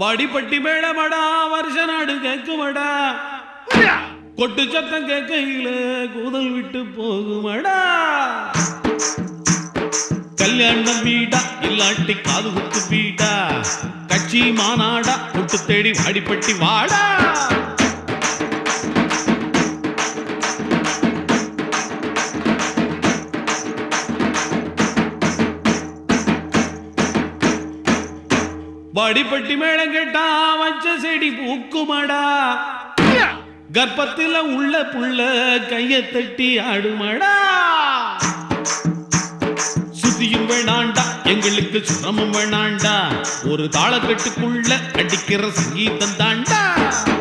வாடிப்பட்டி மேளமடா வருஷ நாடு கேக்குமடா கொட்டு சத்தம் கேட்கையில கூதல் விட்டு போகுமடா கல்யாணம் வீடா இல்லாட்டி காது குத்து வீடா கட்சி மாநாடா கொட்டு தேடி வாடிப்பட்டி வாடா வாடிப்பட்டி மேளம் கேட்டா வச்ச செடி பூக்குமடா கர்ப்பத்தில உள்ள புள்ள கைய தட்டி ஆடுமடா சுத்தியும் வேணாண்டா எங்களுக்கு சுரமம் வேணாண்டா ஒரு தாளக்கட்டுக்குள்ள அடிக்கிற சங்கீதம் தாண்டா